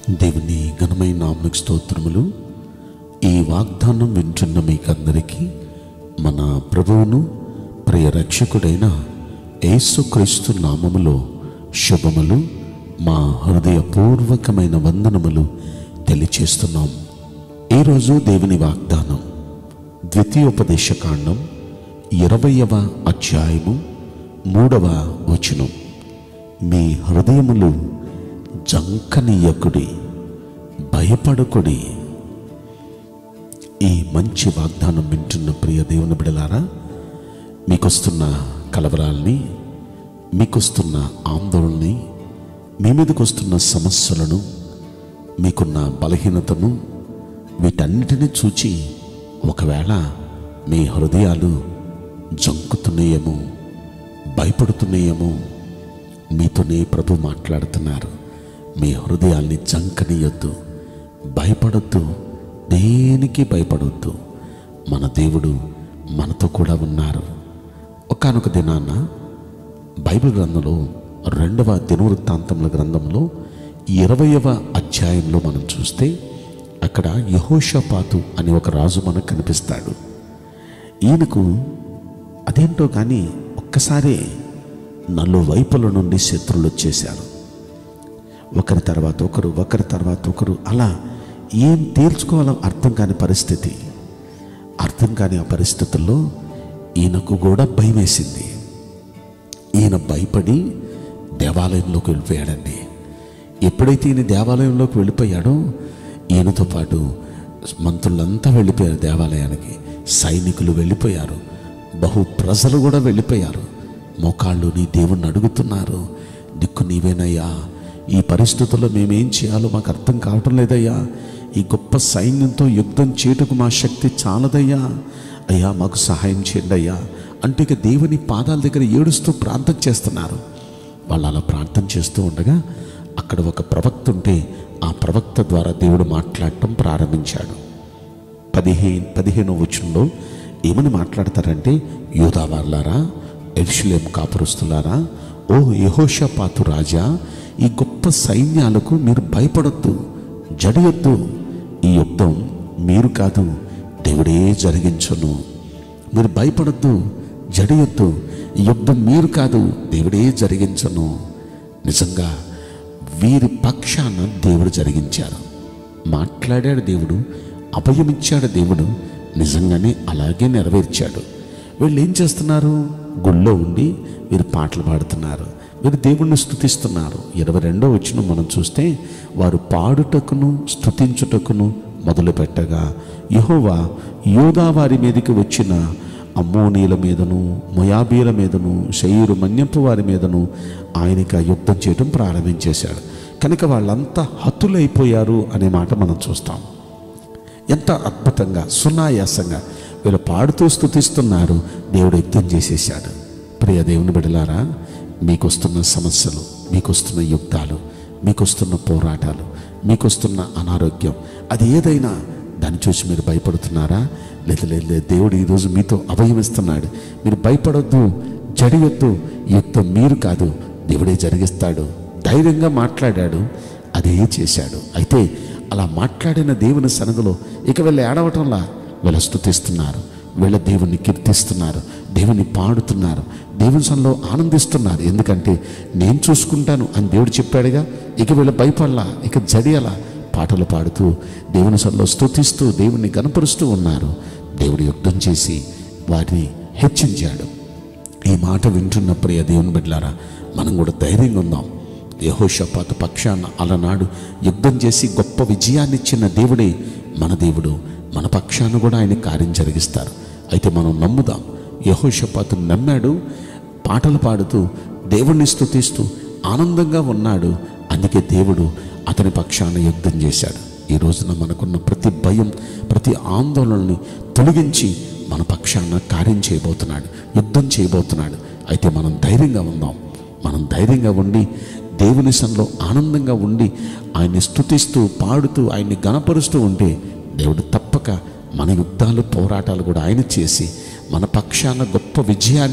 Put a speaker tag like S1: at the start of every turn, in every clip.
S1: దేవుని ఘనమైన నామకు స్తోత్రములు ఈ వాగ్దానం వింటున్న మీకందరికీ మన ప్రభువును ప్రియ రక్షకుడైన యేసుక్రీస్తు నామములో శుభములు మా హృదయపూర్వకమైన వందనములు తెలియచేస్తున్నాం ఈరోజు దేవుని వాగ్దానం ద్వితీయోపదేశకాండం ఇరవయవ అధ్యాయము మూడవ వచనం మీ హృదయములు జంకనీయకుడి భయపడకుడి ఈ మంచి వాగ్దానం వింటున్న ప్రియ దేవుని బిడలారా మీకొస్తున్న కలవరాల్ని మీకొస్తున్న ఆందోళనని మీ మీదకి వస్తున్న సమస్యలను మీకున్న బలహీనతను వీటన్నిటిని చూచి ఒకవేళ మీ హృదయాలు జంకుతున్నాయేమో భయపడుతున్నాయేమో మీతోనే ప్రభు మాట్లాడుతున్నారు మీ హృదయాల్ని జంకనీయొద్దు భయపడొద్దు దేనికి భయపడొద్దు మన దేవుడు మనతో కూడా ఉన్నారు ఒకానొక దినాన బైబిల్ గ్రంథంలో రెండవ దినవృత్తాంతముల గ్రంథంలో ఇరవయవ అధ్యాయంలో మనం చూస్తే అక్కడ యహోషపాతు అని ఒక రాజు మనకు కనిపిస్తాడు ఈయనకు అదేంటో కానీ ఒక్కసారే నలువైపుల నుండి శత్రువులు వచ్చేశారు ఒకరి తర్వాత ఒకరు ఒకరి తర్వాత ఒకరు అలా ఏం తేల్చుకోవాలో అర్థం కాని పరిస్థితి అర్థం కాని ఆ పరిస్థితుల్లో ఈయనకు కూడా భయం వేసింది ఈయన భయపడి దేవాలయంలోకి వెళ్ళిపోయాడండి ఎప్పుడైతే ఈయన దేవాలయంలోకి వెళ్ళిపోయాడో ఈయనతో పాటు మంత్రులంతా వెళ్ళిపోయారు దేవాలయానికి సైనికులు వెళ్ళిపోయారు బహు ప్రజలు కూడా వెళ్ళిపోయారు మోకాళ్ళు నీ దేవుణ్ణి అడుగుతున్నారు దిక్కు నీవేనయ్యా ఈ పరిస్థితుల్లో మేమేం చేయాలో మాకు అర్థం కావటం లేదయ్యా ఈ గొప్ప సైన్యంతో యుద్ధం చేటుకు మా శక్తి చాలదయ్యా అయ్యా మాకు సహాయం చేయండి అయ్యా అంటే ఇక దేవుని పాదాల దగ్గర ఏడుస్తూ ప్రార్థన చేస్తున్నారు వాళ్ళు అలా ప్రార్థన చేస్తూ ఉండగా అక్కడ ఒక ప్రవక్త ఉంటే ఆ ప్రవక్త ద్వారా దేవుడు మాట్లాడటం ప్రారంభించాడు పదిహేను పదిహేనో వచనంలో ఏమని మాట్లాడతారంటే యూదావార్లారా ఎర్షులేం కాపురస్తులారా ఓ యహోషపాతు రాజా ఈ గొప్ప సైన్యాలకు మీరు భయపడొద్దు జడియొద్దు ఈ యుద్ధం మీరు కాదు దేవుడే జరిగించును మీరు భయపడొద్దు జడియొద్దు ఈ యుద్ధం మీరు కాదు దేవుడే జరిగించను నిజంగా వీరి పక్షాన దేవుడు జరిగించారు మాట్లాడాడు దేవుడు అభయమిచ్చాడు దేవుడు నిజంగానే అలాగే నెరవేర్చాడు వీళ్ళు ఏం చేస్తున్నారు గుళ్ళో ఉండి వీరు పాటలు పాడుతున్నారు వీరు దేవుణ్ణి స్తుతిస్తున్నారు ఇరవై రెండో వచ్చిన మనం చూస్తే వారు పాడుటకును స్తుతించుటకును మొదలుపెట్టగా యహోవా యోధా వారి మీదకి వచ్చిన అమ్మోనీల మీదను మొయాబీల మీదను శయూరు మన్యపు వారి మీదను ఆయనకి ఆ యుద్ధం చేయడం ప్రారంభించేశాడు కనుక వాళ్ళంతా హతులైపోయారు అనే మాట మనం చూస్తాం ఎంత అద్భుతంగా సునాయాసంగా వీళ్ళు పాడుతూ స్థుతిస్తున్నారు దేవుడు యుద్ధం చేసేసాడు ప్రియ దేవుని బిడలారా మీకు వస్తున్న సమస్యలు మీకు వస్తున్న యుద్ధాలు మీకు వస్తున్న పోరాటాలు మీకు వస్తున్న అనారోగ్యం అది ఏదైనా దాన్ని చూసి మీరు భయపడుతున్నారా లేదు లేదు లేదు దేవుడు ఈరోజు మీతో అభయమిస్తున్నాడు మీరు భయపడొద్దు జడియొద్దు యుద్ధం మీరు కాదు దేవుడే జరిగిస్తాడు ధైర్యంగా మాట్లాడాడు అదే చేశాడు అయితే అలా మాట్లాడిన దేవుని సన్నిధిలో ఇక వీళ్ళు ఏడవటంలా వీళ్ళు స్తుతిస్తున్నారు వీళ్ళ దేవుణ్ణి కీర్తిస్తున్నారు దేవుని పాడుతున్నారు దేవుని సన్నిలో ఆనందిస్తున్నారు ఎందుకంటే నేను చూసుకుంటాను అని దేవుడు చెప్పాడుగా ఇక వీళ్ళ భయపడలా ఇక జడియలా పాటలు పాడుతూ దేవుని సన్నిలో స్తుతిస్తూ దేవుణ్ణి గనపరుస్తూ ఉన్నారు దేవుడు యుద్ధం చేసి వారిని హెచ్చించాడు ఈ మాట వింటున్న ప్రియ దేవుని బిడ్డలారా మనం కూడా ధైర్యంగా ఉందాం యహోషపాత పక్షాన అలనాడు యుద్ధం చేసి గొప్ప విజయాన్ని ఇచ్చిన దేవుడే మన దేవుడు మన పక్షాన కూడా ఆయన కార్యం జరిగిస్తారు అయితే మనం నమ్ముదాం యహోషపాతు నమ్మాడు పాటలు పాడుతూ దేవుణ్ణి స్తుతిస్తూ ఆనందంగా ఉన్నాడు అందుకే దేవుడు అతని పక్షాన యుద్ధం చేశాడు ఈ రోజున మనకున్న ప్రతి భయం ప్రతి ఆందోళనని తొలగించి మన పక్షాన కార్యం చేయబోతున్నాడు యుద్ధం చేయబోతున్నాడు అయితే మనం ధైర్యంగా ఉందాం మనం ధైర్యంగా ఉండి దేవుని సన్నిలో ఆనందంగా ఉండి ఆయన్ని స్తుతిస్తూ పాడుతూ ఆయన్ని గణపరుస్తూ ఉంటే దేవుడు తప్పక మన యుద్ధాలు పోరాటాలు కూడా ఆయన చేసి మన పక్షాన గొప్ప విజయాన్ని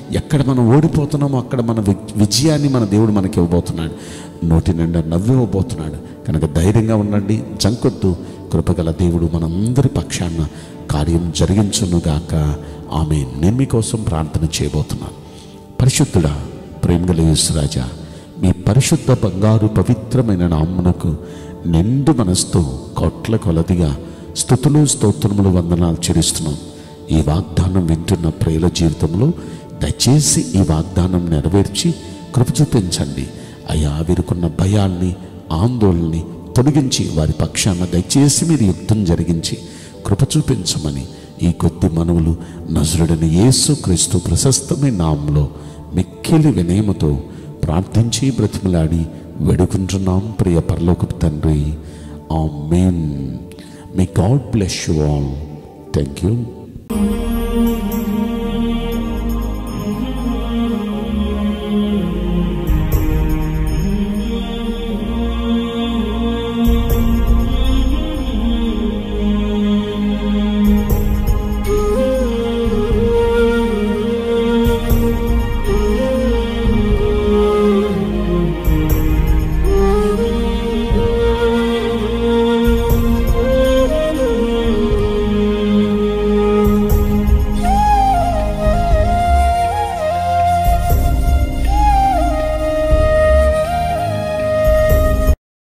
S1: ఎక్కడ మనం ఓడిపోతున్నామో అక్కడ మన వి- విజయాన్ని మన దేవుడు మనకి ఇవ్వబోతున్నాడు నోటి నిండా నవ్వివ్వబోతున్నాడు కనుక ధైర్యంగా ఉండండి జంకొద్దు కృపగల దేవుడు మనందరి పక్షాన కార్యం జరిగించునుగాక ఆమె నేను మీకోసం ప్రార్థన చేయబోతున్నాను పరిశుద్ధుడా ప్రేమగల యేసురాజా మీ పరిశుద్ధ బంగారు పవిత్రమైన నామ్మునకు నిండు మనసుతో కోట్ల కొలదిగా స్థుతులు స్తోత్రములు వందనాలు చెల్లిస్తున్నాం ఈ వాగ్దానం వింటున్న ప్రియుల జీవితంలో దయచేసి ఈ వాగ్దానం నెరవేర్చి కృప చూపించండి అయ్యా వీరుకున్న భయాల్ని ఆందోళనని తొలగించి వారి పక్షాన దయచేసి మీరు యుద్ధం జరిగించి కృప చూపించమని ఈ కొద్ది మనవులు నజరుడని యేసు క్రీస్తు ప్రశస్తమైన నామంలో మిక్కిలి వినయముతో ప్రార్థించి బ్రతిమలాడి వేడుకుంటున్నాం ప్రియ పరలోకపు తండ్రి ఆ మెయిన్ మీ God bless you all thank you